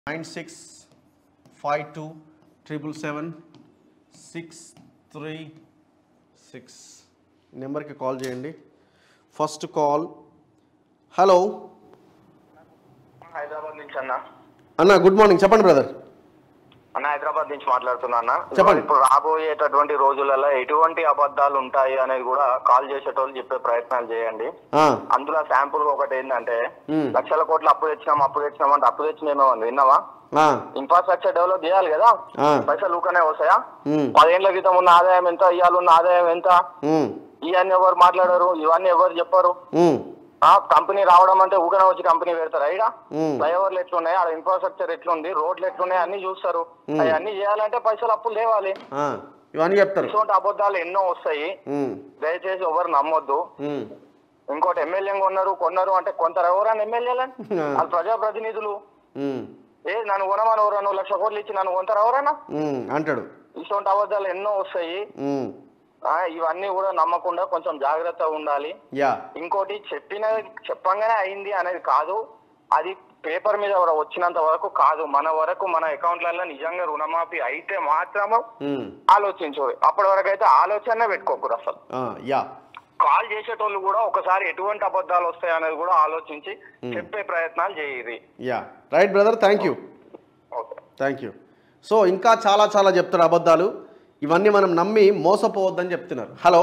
Nine six five two triple seven six three six నెంబర్కి call చేయండి first call hello Hyderabad నుంచి అన్న అన్న గుడ్ మార్నింగ్ చెప్పండి బ్రదర్ అన్న హైదరాబాద్ నుంచి మాట్లాడుతున్నా అన్న చెప్పండి. ఇప్పుడు రాబోయేటటువంటి రోజులలో ఎటువంటి అబద్ధాలు ఉంటాయి అనేది కూడా కాల్ చేసేటోళ్ళు చెప్పే ప్రయత్నాలు చేయండి అందులో శాంపుల్ ఒకటి ఏంటంటే మ్మ్. లక్షల కోట్లు అప్పు తెచ్చినాం అప్పు తెచ్చినాం అంటే అప్పు తెచ్చినేమో అని విన్నావా ఇన్ఫ్రాస్ట్రక్చర్ డెవలప్ చేయాలి కదా పైసలు ఊకనే వస్తాయా పదేళ్ల క్రితం ఉన్న ఆదాయం ఎంత ఇవాళ ఉన్న ఆదాయం ఎంత ఇవన్నీ ఎవరు మాట్లాడారు ఇవన్నీ ఎవరు చెప్పారు ఆ కంపెనీ రావడం అంటే ఊకనే వచ్చి కంపెనీ పెడతారు అయినా ఫ్లైఓవర్లు ఎట్లున్నాయి ఆడ ఇన్ఫ్రాస్ట్రక్చర్ ఎట్లుంది రోడ్లు ఎట్లున్నాయి అన్ని చూస్తారు అవన్నీ చేయాలంటే పైసలు అప్పులు లేవాలి ఇవన్నీ చెప్తారు ఇటువంటి అబద్ధాలు ఎన్నో వస్తాయి ఉమ్, దయచేసి ఎవరు నమ్మొద్దు ఉమ్, ఇంకోటి ఎమ్మెల్యే కొన్నారు కొన్నారు అంటే కొంత ఎవరైనా ఎమ్మెల్యేలని వాళ్ళు ప్రజాప్రతినిధులు ఉమ్, ఏ నన్ను కొనమని ఎవరు నువ్వు లక్ష కోట్లు ఇచ్చి నన్ను కొంటారు ఎవరైనా ఉమ్, అంటాడు ఇటువంటి అబద్ధాలు ఎన్నో వస్తాయి ఉమ్, ఆ, ఇవన్నీ కూడా నమ్మకుండా కొంచెం జాగ్రత్తగా ఉండాలి యా ఇంకోటి చెప్పిన చెప్పంగానే అయింది అనేది కాదు అది పేపర్ మీద కూడా వచ్చినంత వరకు కాదు మన వరకు మన అకౌంట్లలో నిజంగా రుణమాఫీ అయితే మాత్రము ఉమ్, ఆలోచించు అప్పటి వరకు అయితే ఆలోచన పెట్టుకోకూడదు అసలు ఆ, యా కాల్ చేసేటోళ్ళు కూడా ఒకసారి ఎటువంటి అబద్ధాలు వస్తాయి అనేది కూడా ఆలోచించి చెప్పే ప్రయత్నాలు చేయాలి yeah right brother thank you okay thank you so ఇంకా చాలా చాలా చెప్తారు అబద్ధాలు ఇవన్నీ మనం నమ్మి మోసపోవద్దని చెప్తున్నారు హలో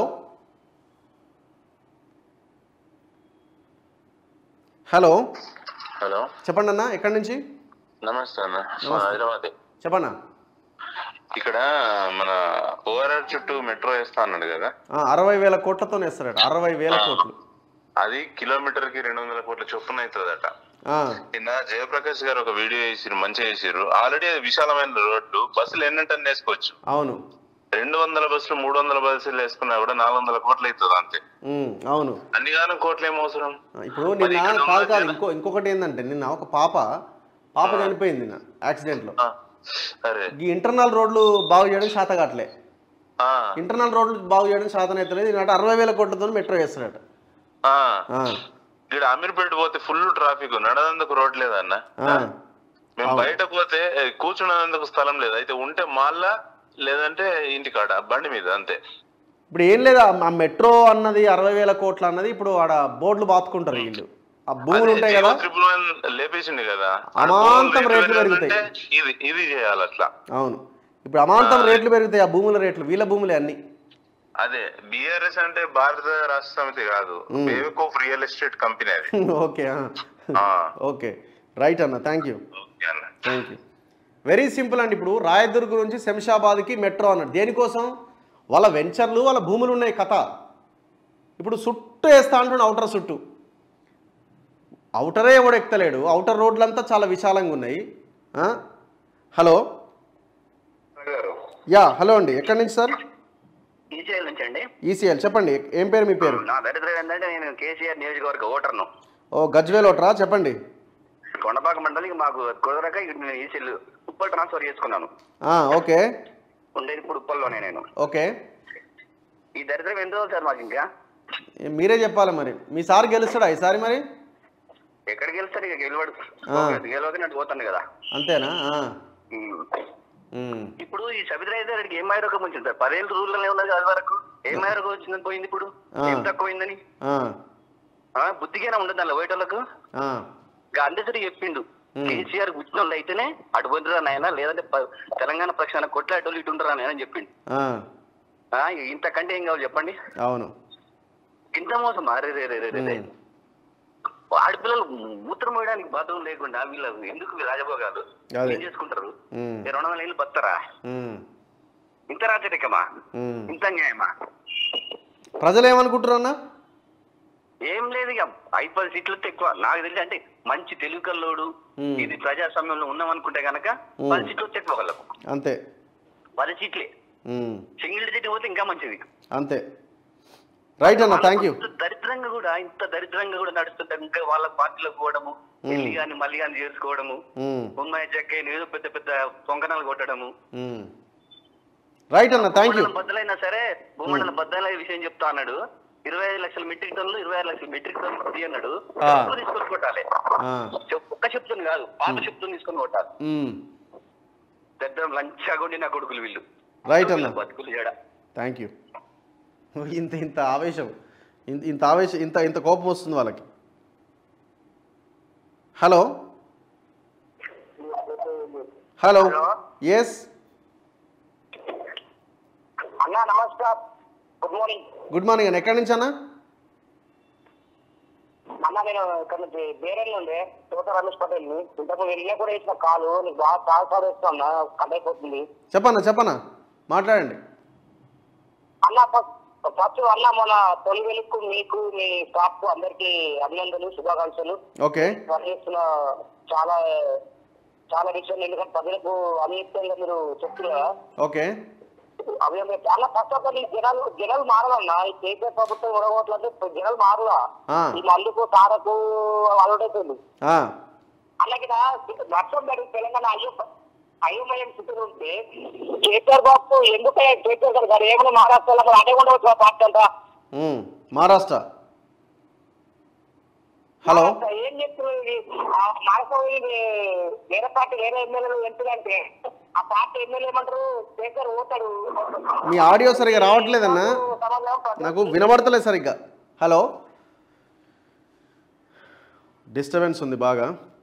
హలో హలో చెప్పండి అన్న ఎక్కడి నుంచి నమస్తే అన్న హైదరాబాద్ చెప్పన్నా ఇక్కడ మన ఓఆర్ఆర్ చుట్టూ మెట్రో వేస్తా అన్నాడు కదా ఆ, అరవై వేల కోట్లతో వేస్తారట అరవై వేల కోట్లు అది కిలోమీటర్ కి రెండు వందల కోట్ల చొప్పున అవుతుందట ఆ, నిన్న జయప్రకాష్ గారు ఒక వీడియో వేసిరు మంచిగా వేసిరు ఆల్రెడీ అది విశాలమైన రోడ్డు బస్సులు ఎన్నంటని వేసుకోవచ్చు అవును రెండు వందల బస్సులు మూడు వందల బస్సులు వేసుకున్నా కూడా నాలుగు వందల కోట్లు అవుతుంది అంతే ఉమ్, అవును అన్ని గానం కోట్లు ఏం అవసరం ఇప్పుడు మరి నిన్న ఇక్కడ కాదు కాదు ఉన్న ఇంకో ఇంకొకటి ఏంటంటే నిన్న ఒక పాప పాప చనిపోయింది నిన్న యాక్సిడెంట్లో ఆ, అరే ఈ ఇంటర్నల్ రోడ్లు బాగు చేయడం శాత కావట్లే ఆ, ఇంటర్నల్ రోడ్లు బాగు చేయడం శాతం అవుతలేదు ఈనాడు అరవై వేల కోట్లతో మెట్రో వేస్తాడట ఆ. ఆ, ఇక్కడ అమీర్పేట పోతే ఫుల్ ట్రాఫిక్ నడదందుకు రోడ్ లేదన్న ఆ, మేము బయట పోతే ఏ, కూర్చునేందుకు స్థలం లేదు అయితే ఉంటే మాల్లా లేదంటే ఇంటికాడ బండి మీద అంతే ఇప్పుడు ఏం లేదు ఆ- ఆ మెట్రో అన్నది అరవై వేల కోట్ల అన్నది ఇప్పుడు ఆడ బోర్డులు బాతుకుంటారు వీళ్ళు ఆ భూములు ఉంటాయి కదా ట్రిపుల్ వన్ లేపేసింది కదా అమాంతం భూములు రేట్లు పెరగాలంటే పెరుగుతాయి. ఇది ఇది చేయాలి అట్లా అవును ఇప్పుడు అమాంతం రేట్లు పెరుగుతాయి ఆ భూముల రేట్లు వీళ్ళ భూములే అన్ని అదే బిఆర్ఎస్ అంటే భారత రాష్ట్ర సమితి కాదు బేవకోఫ్ రియల్ ఎస్టేట్ కంపెనీ అది ఓకే ఆ. ఆ, ఓకే రైట్ అన్న థ్యాంక్ యూ ఓకే అన్న థ్యాంక్ యూ వెరీ సింపుల్ అండి ఇప్పుడు రాయదుర్గ్ నుంచి శంషాబాద్కి మెట్రో అన్నాడు దేనికోసం వాళ్ళ వెంచర్లు వాళ్ళ భూములు ఉన్నాయి కథ ఇప్పుడు చుట్టూ వేస్తా అంటున్నాడు అవుటర్ చుట్టూ అవుటరే ఎవడు ఎక్కలేడు అవుటర్ రోడ్లంతా చాలా విశాలంగా ఉన్నాయి ఆ? హలో యా హలో అండి ఎక్కడి నుంచి సార్ ఈసీఎల్ నుంచి అండి ఈసీఎల్ చెప్పండి ఏం పేరు మీ పేరు నా దరిద్రం ఏంటంటే నేను కేసీఆర్ నియోజకవర్గ ఓటర్ను ఓ గజ్వేల్ ఓటరా చెప్పండి కొండపాక మండలికి మాకు కుదరక ఇక్కడ నేను ఈసీఎల్ ఉప్పల్ ట్రాన్స్ఫర్ చేసుకున్నాను ఆ, ఓకే ఉండేది ఇప్పుడు ఉప్పల్లోనే నేను ఓకే ఈ దరిద్రం ఎంత రోజులు సార్ మాకు ఇంకా ఏ, మీరే చెప్పాలి మరి మీ సార్ గెలుస్తాడా ఈసారి మరి ఎక్కడికి వెళ్తారు ఇక గెలవడు ఆ. గెలవక నన్ను పోతాను కదా అంతేనా ఆ. ఉమ్. ఉమ్. ఇప్పుడు ఈ సబిత రైతు ఏం మాయరోగం వచ్చింది సార్ పదేళ్ళు రూల్లోనే ఉన్నది అది వరకు ఏం మాయరోగం వచ్చిందని పోయింది ఇప్పుడు ఆ. ఏం తక్కువైందని ఆ. ఆ, బుద్ధిగానే ఉండదు దానిలో పోయేటోళ్ళకు ఆ. గాంధీశ్వరి చెప్పిండు కేసీఆర్ కూర్చున్న వాళ్ళు అయితేనే అటుపోతురా నాయన లేదంటే ప- తెలంగాణ ప్రక్షాళన కొట్లాటోళ్ళు ఇటు ఉండరా నాయన అని చెప్పిండు ఆ. ఆ, ఇంతకంటే ఏం కావాలి చెప్పండి అవును ఇంత మోసం అరే రే రే రే రే. ఉమ్. ఆడపిల్లలు మూత్రం పోయడానికి బాత్రూమ్ లేకుండా వీళ్ళు ఎందుకు రాజభోగాలు అదే. ఏం చేసుకుంటారు ఉమ్. ఈ రెండు వందల ఏళ్ళు బతారా ఉమ్. ఇంత రాచరికమా ఉమ్. ఇంత న్యాయమా ప్రజలు ఏమనుకుంటారు అన్న ఏం లేదు ఇక ఐదు పది సీట్లు వస్తే ఎక్కువ నాకు తెలిసి అంటే మంచి తెలుగు కల్లోడు ఉమ్. ఇది ప్రజాస్వామ్యంలో ఉన్నాం అనుకుంటే గనక పది సీట్లు వస్తే ఎక్కువ వాళ్ళకు అంతే పది సీట్లే ఉమ్. సింగిల్ సీట్ పోతే ఇంకా మంచిది అంతే రైట్ అన్న థ్యాంక్ యూ ఇంత దరిద్రంగా కూడా ఇంత దరిద్రంగా కూడా నడుస్తుంటే ఇంకా వాళ్ళ పార్టీలోకి పోవడము పెళ్లి కానీ మళ్ళీ కానీ చేసుకోవడము ఉమ్మాయి చెక్క ఏదో పెద్ద పెద్ద పొంకనాలు కొట్టడము రైట్ అన్న థ్యాంక్ యూ భూమండలం బద్దలైనా సరే భూమండలం బద్దలైన విషయం చెప్తా అన్నాడు ఇరవై ఐదు లక్షల మెట్రిక్ టన్నులు ఇరవై ఆరు లక్షల మెట్రిక్ టన్నులు ఫ్రీ అన్నాడు ఆ. చెప్పులు తీసుకొని కొట్టాలి ఆ, చెప్- ఒక్క చెప్తుంది కాదు పాత చెప్తుంది తీసుకొని కొట్టాలి మ్, పెద్ద లంచాగా ఉండి నా కొడుకులు వీళ్ళు రైట్ అన్న బతుకులు చేయడా థ్యాంక్ యూ ఇంత ఇంత ఆవేశం ఇంత ఇంత ఆవేశం ఇంత ఇంత కోపం వస్తుంది వాళ్ళకి హలో హలో ఎస్ అన్నా నమస్కార్ గుడ్ మార్నింగ్ గుడ్ మార్నింగ్ అన్న ఎక్కడి నుంచి అన్న అన్న నేను ఇక్కడ నుంచి బేరేళ్ళు ఉండే తోట రమేష్ పటేల్ ని ఇంతకు వెళ్ళినా కూడా ఇచ్చిన కాలు నీకు బాగా చాలా సార్లు వేస్తున్నా కట్ అయిపోతుంది చెప్పన్న చెప్పన్న మాట్లాడండి అన్న ఫస్ట్ అన్న మన తొలి వెలుక్కు మీకు మీ స్టాఫ్ కు అందరికి అభినందనలు శుభాకాంక్షలు ఓకే పనిచేస్తున్న చాలా చాలా విషయాలు ఎందుకంటే ప్రజలకు అనియుక్తంగా మీరు చెప్తున్నారు ఓకే అవి అవి చాలా ఫస్ట్ ఆఫ్ ఆల్ ఈ జనాలు జనాలు మారదన్నా ఈ కేసీఆర్ ప్రభుత్వం ఉడగొట్లంటే జనాలు మారులా ఆ. ఈ మందుకు తారకు అలవడైతుంది ఆ, అలాగే నష్టం జరిగి తెలంగాణ అయ్యో అయోమయం స్థితిలో ఉంటే కేసీఆర్ బాబు ఎందుకు కేసీఆర్ గారు గారు ఏమైనా మహారాష్ట్రలో మరి అదే కూడా వచ్చిన పార్టీ అంతా మ్, మహారాష్ట్ర హలో మహారాష్ట్ర ఏం చెప్తున్నారు ఇది? ఆ మహారాష్ట్ర ఇది వేరే పార్టీ వేరే ఎమ్మెల్యేలు ఎందుకంటే ఆ పార్టీ ఎమ్మెల్యే ఏమంటారు కేసీఆర్ పోతాడు మీ ఆడియో సరిగా రావట్లేదన్నా సమాజం నాకు వినబడతలేదు సరిగ్గా హలో డిస్టర్బెన్స్ ఉంది బాగా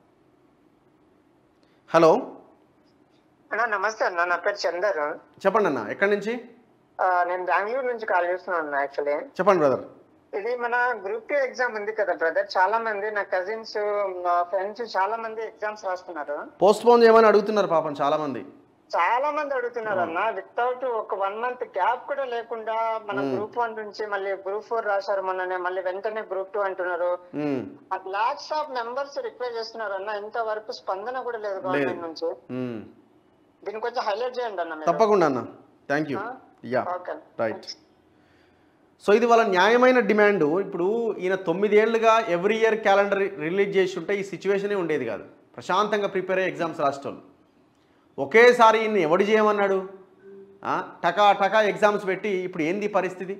హలో అన్న నమస్తే అన్న నా పేరు చందర్ చెప్పండి అన్న ఎక్కడి నుంచి ఆ, నేను బెంగళూరు నుంచి కాల్ చేస్తున్నాను యాక్చువల్లీ చెప్పండి బ్రదర్ ఇది మన గ్రూప్ టూ ఎగ్జామ్ ఉంది కదా బ్రదర్ చాలా మంది నా కజిన్స్ మా ఫ్రెండ్స్ చాలా మంది ఎగ్జామ్స్ రాస్తున్నారు పోస్ట్ పోన్ చేయమని అడుగుతున్నారు పాపం చాలా మంది చాలా మంది అడుగుతున్నారు అన్న వితౌట్ ఒక వన్ మంత్ గ్యాప్ కూడా లేకుండా మన గ్రూప్ వన్ నుంచి మళ్ళీ గ్రూప్ ఫోర్ రాశారు మొన్ననే మళ్ళీ వెంటనే గ్రూప్ టూ అంటున్నారు మ్, లాక్స్ ఆఫ్ మెంబర్స్ రిక్వెస్ట్ చేస్తున్నారు అన్న ఇంతవరకు స్పందన కూడా లేదు గవర్నమెంట్ నుంచి మ్. దీన్ని కొంచెం హైలైట్ చేయండి అన్న మీరు. తప్పకుండా అన్న thank you yeah okay right so ఇది వాళ్ళ న్యాయమైన డిమాండ్ ఇప్పుడు ఈయన తొమ్మిదేళ్లుగా ఎవ్రీ ఇయర్ క్యాలెండర్ రిలీజ్ చేసి ఉంటే ఈ సిచ్యువేషనే ఉండేది కాదు ప్రశాంతంగా ప్రిపేర్ అయ్యే ఎగ్జామ్స్ రాష్ట్రాలు ఒకేసారి ఈయన్ని ఎవడు చేయమన్నాడు ఆ, టకా టకా ఎగ్జామ్స్ పెట్టి ఇప్పుడు ఏంది పరిస్థితి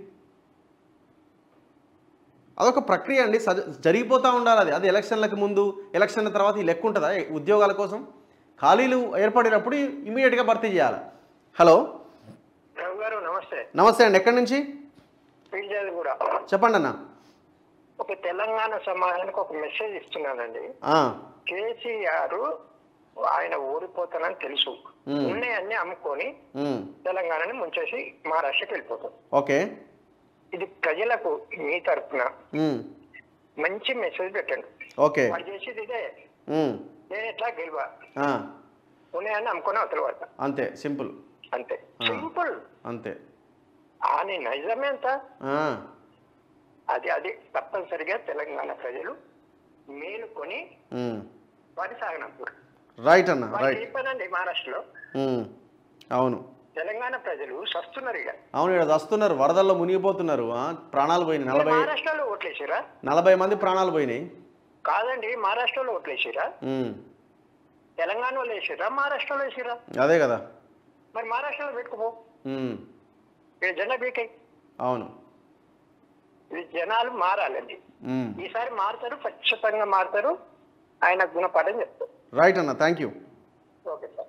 అదొక ప్రక్రియ అండి సజ జరిగిపోతూ ఉండాలి అది అది ఎలక్షన్లకు ముందు ఎలక్షన్ల తర్వాత ఈ లెక్క ఉంటుందా ఉద్యోగాల కోసం ఖాళీలు ఏర్పడినప్పుడు ఇమీడియట్గా భర్తీ చేయాలి హలో రఘు గారు నమస్తే నమస్తే అండి ఎక్కడి నుంచి పిలిచేది కూడా చెప్పండి అన్న ఒక తెలంగాణ సమాజానికి ఒక మెసేజ్ ఇస్తున్నానండి ఆ, కేసీఆర్ ఆయన ఓడిపోతానని తెలుసు మ్మ్. ఉన్నాయన్నీ అమ్ముకొని ఉమ్, తెలంగాణని ముంచేసి మహారాష్ట్రకి వెళ్ళిపోతాం ఓకే ఇది ప్రజలకు మీ తరఫున ఉమ్, మంచి మెసేజ్ పెట్టండి ఓకే వాడు చేసేది ఇదే ఉమ్, నేను ఎట్లా గెలవా ఆ, ఉన్నాయన్నీ అమ్ముకొని అవతల పడతా అంతే సింపుల్ అంతే ఆ. సింపుల్ అంతే అని నిజమే అంత ఆ, అది అది తప్పనిసరిగా తెలంగాణ ప్రజలు మేలుకొని ఉమ్, వారి సాగనంపుడు రైట్ అన్న వాళ్ళు రైట్ చెప్పానండి మహారాష్ట్రలో ఉమ్, అవును తెలంగాణ ప్రజలు సస్తున్నారు ఇక అవును ఇక్కడ వస్తున్నారు వరదల్లో మునిగిపోతున్నారు ఆ, ప్రాణాలు పోయినాయి మీరు నలభై మహారాష్ట్రలో ఓట్లేసిరా నలభై మంది ప్రాణాలు పోయినాయి కాదండి మహారాష్ట్రలో ఓట్లేసిరా ఉమ్, తెలంగాణలో వేసిరా మహారాష్ట్రలో వేసిరా అదే కదా మరి మహారాష్ట్రలో పెట్టుకుపో ఉమ్, ఇక్కడ జెండా బీకే అవును ఇది జనాలు మారాలండి ఉమ్, ఈసారి మారుతారు ఖచ్చితంగా మారుతారు ఆయన గుణపాఠం చెప్తారు రైట్ అన్న thank you okay sir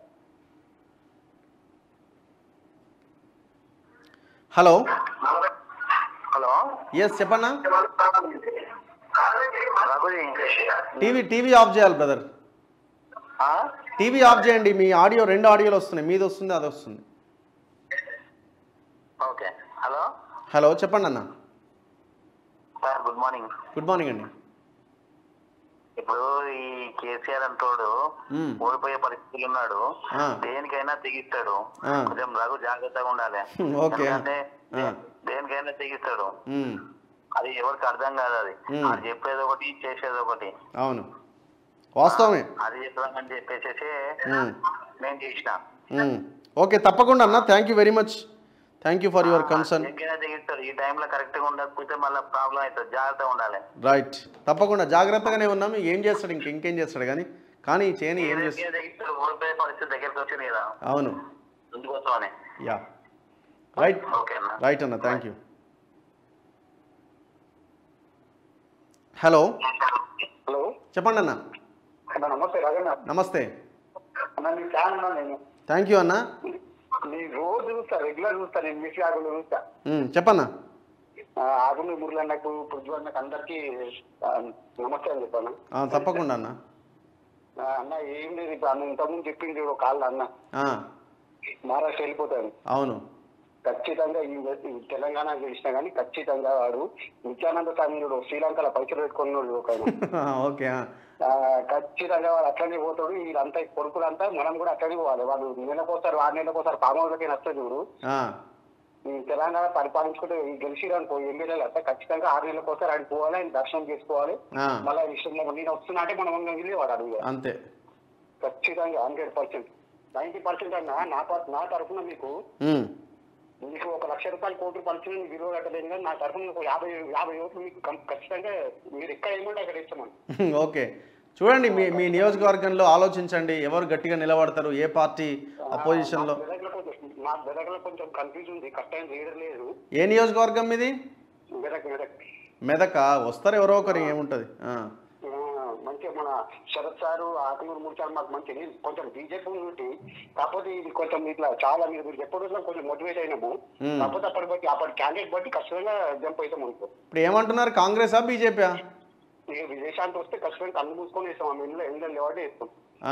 hello hello yes చెప్పన్నా రఘుజీ టీవీ టీవీ ఆఫ్ చేయాలి బ్రదర్ ఆ? టీవీ ఆఫ్ చేయండి మీ ఆడియో రెండు ఆడియోలు వస్తున్నాయి మీది వస్తుంది అది వస్తుంది ఓకే హలో హలో చెప్పండి అన్న sir good morning good morning అండి ఇప్పుడు ఈ కేసీఆర్ అంటోడు మ్మ్. ఓడిపోయే పరిస్థితులు ఉన్నాడు ఆ. దేనికైనా తెగిస్తాడు ఆ. కొంచెం రఘు జాగ్రత్తగా ఉండాలి ఓకే. ఎందుకంటే ఆ. దేనికైనా తెగిస్తాడు ఉమ్, అది ఎవరికి అర్థం కాదు అది మ్మ్. అది చెప్పేది ఒకటి చేసేది ఒకటి అవును వాస్తవమే అది చెప్పామని చెప్పేసేసి మ్మ్. నేను చేసిన మ్మ్. ఓకే తప్పకుండా అన్న thank you very much thank you for your concern దేనికైనా తెగిస్తాడు ఈ టైంలో కరెక్ట్ గా ఉండకపోతే మళ్ళీ ప్రాబ్లం అవుతుంది జాగ్రత్తగా ఉండాలి రైట్ తప్పకుండా జాగ్రత్తగానే ఉన్నాము ఏం చేస్తాడు ఇంక ఇంకేం చేస్తాడు కానీ కానీ చేయని ఏం చేస్తాడు దేనికైనా తెగిస్తాడు ఓడిపోయే పరిస్థితి దగ్గరికి వచ్చింది కదా అవును అందుకోసమని యా రైట్ ఓకే అన్న రైట్ అన్న థ్యాంక్ యూ హలో హలో చెప్పండి అన్న అన్న నమస్తే రాజన్న నమస్తే అన్న నీ ఫ్యాన్ ఉన్నా నేను థ్యాంక్ యూ అన్న నీ రోజు చూస్తా రెగ్యులర్ చూస్తా నేను మిస్ ఆగులు చూస్తా ఉమ్, చెప్పన్నా ఆగులు మురళన్నకు పృథ్వన్నకు అందరికి నమస్తే అని చెప్పాను ఆ, తప్పకుండా అన్న ఆ, అన్న ఏం లేదు ఇప్పుడు అన్న ఇంతకుముందు చెప్పింది చూడు కాళ్ళు అన్న ఆ, మహారాష్ట్ర వెళ్ళిపోతాను అవును ఖచ్చితంగా ఈ ఈ తెలంగాణ గెలిచినా కానీ ఖచ్చితంగా వాడు నిత్యానంద స్వామి శ్రీలంకలో పైసలు పెట్టుకున్నాడు ఒక ఆయన. ఓకే ఆ. ఆ, ఖచ్చితంగా వాడు అట్లనే పోతాడు వీళ్ళంతా ఈ కొడుకులంతా మనం కూడా అట్లనే పోవాలి వాళ్ళు నెలకోసారి ఆరు నెలకోసారి పామౌలకి నష్టం చూడు ఆ, ఈ తెలంగాణ పరిపాలించుకుంటే ఈ గెలిచిరాను ఎమ్మెల్యేలు అంతా ఖచ్చితంగా ఆరు నెలలకోసారి ఆయన పోవాలి ఆయన దర్శనం చేసుకోవాలి ఆ, మళ్ళీ ఇష్టం నేను వస్తున్నా అంటే మనం వెళ్ళేవాడు అడుగు అంతే ఖచ్చితంగా హండ్రెడ్ పర్సెంట్ నైన్టీ పర్సెంట్ అన్న నా పర్- నా తరఫున మీకు ఉమ్, మీకు ఒక లక్ష రూపాయలు కోటి రూపాయలు ఇచ్చిన మీకు విలువ కట్టలేదు కానీ నా తరఫున ఒక యాభై యాభై ఓట్లు మీకు కం- ఖచ్చితంగా మీరు ఎక్కడ ఏమంటే అక్కడ ఇస్తామని ఓకే చూడండి మీ మీ నియోజకవర్గంలో ఆలోచించండి ఎవరు గట్టిగా నిలబడతారు ఏ పార్టీ అపోజిషన్లో మా మెదక్లో కొంచెం మా మెదక్లో కొంచెం కన్ఫ్యూజ్ ఉంది కరెక్ట్ అయిన లీడర్ లేదు ఏ నియోజకవర్గం ఇది మెదక్ మెదక్ మెదక వస్తారు ఎవరో ఒకరు ఏముంటుంది ఆ, ఆ, మంచిగా మన శరత్ సారు ఆకునూరు మూడు సార్లు మాకు మంచి కొంచెం బీజేపీ ఉంటే కాకపోతే ఇది కొంచెం ఇట్లా చాలా మీరు మీరు చెప్పడం కొంచెం మోటివేట్ అయినాము Hmm. కాకపోతే అప్పటి బట్టి అప్పటి క్యాండిడేట్ బట్టి ఖచ్చితంగా జంప్ అవుతాం అనుకో ఇప్పుడు ఏమంటున్నారు కాంగ్రెసా బీజేపీయా ఇక విదేశాంతి వస్తే ఖచ్చితంగా కళ్ళు మూసుకొని వేస్తాం ఆమె ఇంట్లో ఎండలు లేవాడే వేస్తాం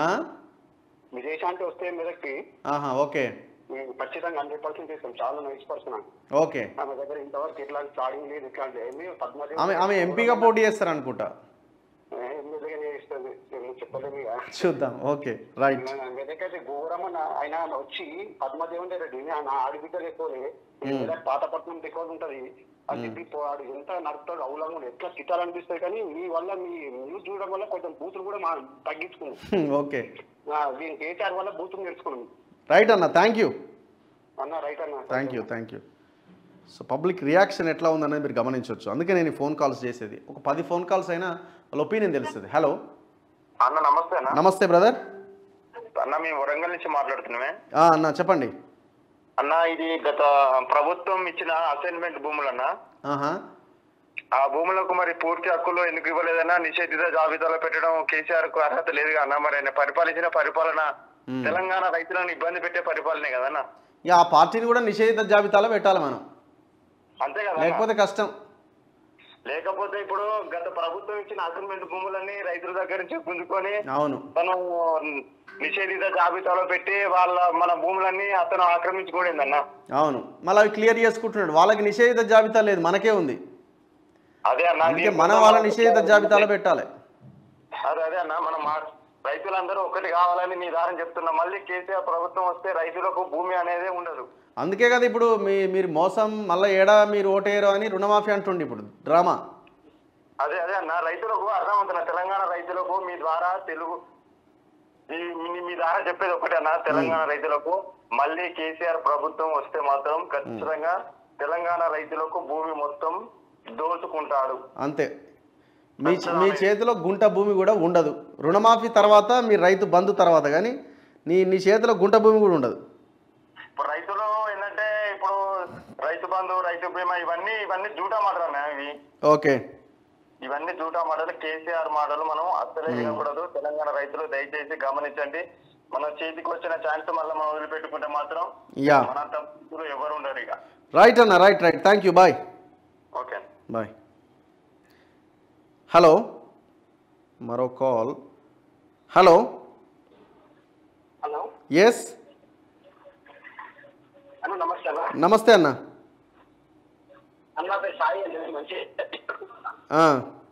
విదేశాంతి వస్తే మీదకి ఆహా ఓకే మేము ఖచ్చితంగా హండ్రెడ్ పర్సెంట్ చేస్తాం చాలా నైస్ పర్సన్ ఓకే ఆమె దగ్గర ఇంతవరకు ఇట్లాంటి స్టార్టింగ్ లేదు ఇట్లాంటి ఏమీ పద్మాదేవి ఆమె ఆమె ఎంపీగా పోటీ చేస్తారు అనుకుంటా ఏ, ఎమ్మెల్యేగా చేస్తుంది ఏమీ చెప్పలేము ఇక చూద్దాం ఓకే రైట్ మెదకైతే ఘోరమన్న ఆయన వచ్చి పద్మదేవన్ రెడ్డి నా ఆడిబిడ్డలు ఎక్కువలే పాతపట్నం ఎక్కువ ఉంటది అని చెప్పి వాడు ఎంత నడుపుతాడు అవులంగా ఎట్లా తిట్టాలనిపిస్తుంది కానీ మీ వల్ల మీ న్యూస్ చూడడం వల్ల కొంచెం బూతులు కూడా మా తగ్గించుకున్నాం ఓకే ఆ, దీని కేటీఆర్ వల్ల బూతులు నేర్చుకున్నాం రైట్ అన్న థ్యాంక్ యూ అన్న రైట్ అన్న thank you thank you so public reaction ఎట్లా ఉందనేది మీరు గమనించవచ్చు అందుకే నేను ఈ ఫోన్ కాల్స్ చేసేది ఒక పది ఫోన్ కాల్స్ అయినా వాళ్ళ ఒపీనియన్ తెలుస్తుంది హలో అన్న నమస్తే అన్న నమస్తే బ్రదర్ అన్న మేము వరంగల్ నుంచి మాట్లాడుతున్నామే అన్న చెప్పండి అన్న ఇది గత ప్రభుత్వం ఇచ్చిన అసైన్మెంట్ భూములన్న ఆహా ఆ భూములకు మరి పూర్తి హక్కులు ఎందుకు ఇవ్వలేదన్నా నిషేధిత జాబితాలో పెట్టడం కేసీఆర్ కు అర్హత లేదు అన్న మరి ఆయన పరిపాలించిన పరిపాలన తెలంగాణ రైతులను ఇబ్బంది పెట్టే పరిపాలనే కదన్న ఇక ఆ పార్టీని కూడా నిషేధిత జాబితాలో పెట్టాలి మనం అంతే కదా లేకపోతే కష్టం లేకపోతే ఇప్పుడు గత ప్రభుత్వం ఇచ్చిన అసైన్మెంట్ భూములన్నీ రైతుల దగ్గర నుంచి గుంజుకొని అవును తను నిషేధిత జాబితాలో పెట్టి వాళ్ళ మన భూములన్నీ అతను ఆక్రమించుకోడిందన్న అవును మళ్ళీ అవి క్లియర్ చేసుకుంటున్నాడు వాళ్ళకి నిషేధిత జాబితా లేదు మనకే ఉంది అదే అన్న అందుకే మనం వాళ్ళ నిషేధిత జాబితాలో పెట్టాలి అదే అదే అన్న మనం మా రైతులందరూ ఒకటి కావాలని మీ దారం చెప్తున్నా మళ్ళీ కేసీఆర్ ప్రభుత్వం వస్తే రైతులకు భూమి అనేది ఉండదు అందుకే కదా ఇప్పుడు మీ మీరు మోసం మళ్ళీ ఏడా మీరు ఓటేయరు అని రుణమాఫీ అంటుండి ఇప్పుడు డ్రామా అదే అదే అన్న రైతులకు అర్థమవుతున్న తెలంగాణ రైతులకు మీ ద్వారా తెలుగు మీ- మీ- మీ ద్వారా చెప్పేది ఒకటే అన్న తెలంగాణ రైతులకు మళ్ళీ కేసీఆర్ ప్రభుత్వం వస్తే మాత్రం ఖచ్చితంగా తెలంగాణ రైతులకు భూమి మొత్తం దోచుకుంటాడు అంతే మీ మీ చేతిలో గుంట భూమి కూడా ఉండదు రుణమాఫీ తర్వాత మీ రైతు బంధు తర్వాత కానీ నీ నీ చేతిలో గుంట భూమి కూడా ఉండదు ఇప్పుడు రైతులు ఏంటంటే ఇప్పుడు రైతు బంధు రైతు బీమా ఇవన్నీ ఇవన్నీ జూటా మాటలు అన్న ఇవి ఓకే ఇవన్నీ జూటా మాటలు కేసీఆర్ మాటలు మనం అస్సలే వినకూడదు తెలంగాణ రైతులు దయచేసి గమనించండి మన చేతికి వచ్చిన ఛాన్స్ మళ్ళీ మనం వదిలిపెట్టుకుంటే మాత్రం యా మనంత బుద్ధులు ఎవరు ఉండరు ఇక రైట్ అన్న right right thank you bye okay bye hello మరో కాల్ హలో హలో ఎస్ అన్న నమస్తే అన్న నమస్తే అన్న అన్న నా పేరు సాయి అండి మంచి ఆ,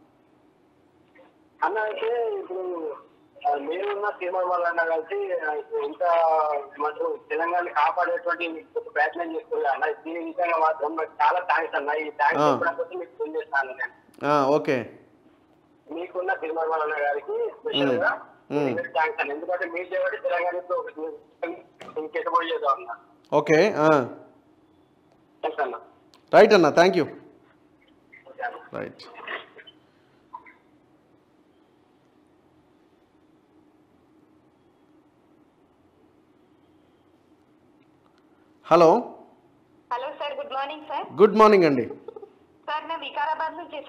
అన్న అయితే ఇప్పుడు ఆ, నేనున్న సీమా వాళ్ళన్న కలిసి ఆ, ఇంత మాకు తెలంగాణ కాపాడేటువంటి ఒక ప్రయత్నం చేస్తున్నారు అన్న దీని విషయంగా మాత్రం నాకు చాలా థ్యాంక్స్ అన్న ఈ థ్యాంక్స్ ఆ. చెప్పడానికి మీకు ఫోన్ చేస్తాను నేను ఆ, ఓకే మీకున్న సీమా వాళ్ళన్న గారికి స్పెషల్ గా మ్మ్. థ్యాంక్స్ అన్న ఎందుకంటే మీ సేవటి తెలంగాణలో ఇంకెట్టుబడి చేద్దాం అన్న ఓకే ఆ. థ్యాంక్స్ అన్న రైట్ అన్న thank you right hello hello sir good morning sir good morning అండి సార్ నేను వికారాబాద్ నుంచి సార్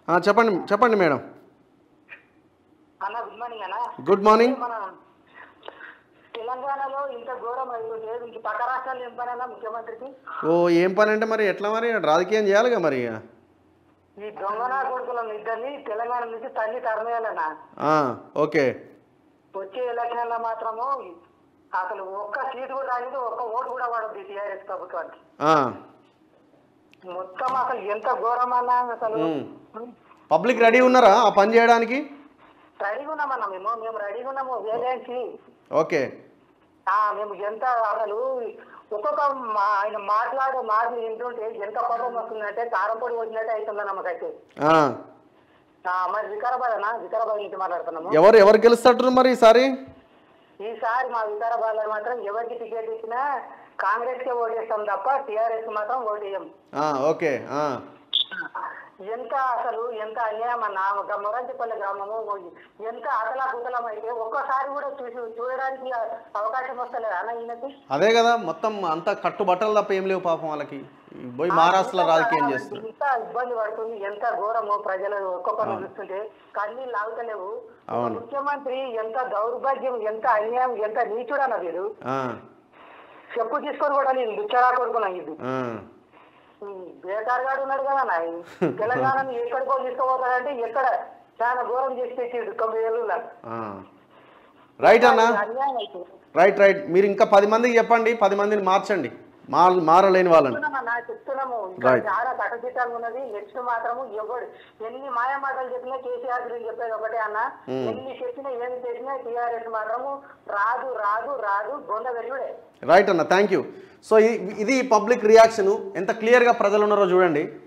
ఆ, చెప్పండి చెప్పండి మేడం అన్న గుడ్ మార్నింగ్ అన్న గుడ్ మార్నింగ్ మన తెలంగాణలో ఇంత ఘోరం అవుతుంది ఇంక పక్క రాష్ట్రాలు ఏం పని అన్న ముఖ్యమంత్రికి ఓ ఏం పని అంటే మరి ఎట్లా మరి రాజకీయం చేయాలిగా మరి ఇక. ఈ దొంగన కొడుకులను ఇద్దరిని తెలంగాణ నుంచి తల్లి తరమేయాలన్న ఆ, ఓకే వచ్చే ఎలక్షన్లో మాత్రము అసలు ఒక్క సీటు కూడా రాలేదు ఒక్క ఓటు కూడా పడద్దు టీఆర్ఎస్ ప్రభుత్వానికి ఆ, మొత్తం అసలు ఎంత ఘోరం అన్నా అసలు ఉమ్. పబ్లిక్ రెడీ ఉన్నారా ఆ పని చేయడానికి రెడీగా ఉన్నామన్న మేము మేము రెడీగా ఉన్నాము వేలేసి ఓకే ఆ, మేము ఎంత అసలు ఒక్కొక్క మా- ఆయన మాట్లాడే మాటలు వింటుంటే ఎంత కోపం వస్తుందంటే కారం పొడి వచ్చినట్టే అవుతుందన్న మాకైతే ఆ, ఆ, మరి వికారాబాద్ అన్న వికారాబాద్ నుంచి మాట్లాడుతున్నాము ఎవరు ఎవరు గెలుస్తారు మరి ఈసారి ఈసారి మా వికారాబాద్ లో మాత్రం ఎవరికి టికెట్ ఇచ్చినా కాంగ్రెస్ కే ఓటేస్తాం తప్ప టిఆర్ఎస్ మాత్రం ఓటేయం ఆ, ఓకే ఆ, ఎంత అసలు ఎంత అన్యాయం అన్న ఒక మొరంచిపల్లి గ్రామము ఎంత అతలాకుతలం అయితే ఒక్కసారి కూడా చూసి చూడడానికి అవకాశం వస్తలేదు అన్న ఈయనకి అదే కదా మొత్తం అంతా కట్టుబట్టలు తప్ప ఏం లేవు పాపం వాళ్ళకి పోయి మహారాష్ట్రలో రాజకీయం చేస్తున్నారు ఎంత ఇబ్బంది పడుతుంది ఎంత ఘోరము ప్రజలు ఒక్కొక్కరు చూస్తుంటే కన్నీళ్ళు ఆగుతలేవు అవును. ముఖ్యమంత్రి ఎంత దౌర్భాగ్యం ఎంత అన్యాయం ఎంత నీచుడు అన్న వీరు ఆ, చెప్పు తీసుకొని కూడా నేను దుచ్చరా కొడుకున్నా ఇది ఆ, బేకార్ గాడు ఉన్నాడు కదా నా తెలంగాణని ఎక్కడికో తీసుకోపోతాడంటే ఎక్కడ చాలా ఘోరం చేసి పెట్టిండు తొమ్మిది ఏళ్ళ ఆ. రైట్ అన్న అన్యాయం అవుతుంది రైట్ రైట్ మీరు ఇంకా పది మందికి చెప్పండి పది మందిని మార్చండి మార్ మారలేని వాళ్ళని చెప్తున్నామన్నా, చెప్తున్నాము ఇంకా Right. చాలా కటచిత్తంగా ఉన్నది నెక్స్ట్ మాత్రము ఎవడు ఎన్ని మాయా మాటలు చెప్పినా కేసీఆర్ గురించి చెప్పేది ఒకటే అన్న ఎన్ని చెప్పినా ఏమి చేసినా టీఆర్ఎస్ మాత్రము రాదు రాదు రాదు బొంద వెల్లుడే రైట్ అన్న థ్యాంక్ యూ సో ఇది పబ్లిక్ రియాక్షన్ ఎంత క్లియర్గా ప్రజలు ఉన్నారో చూడండి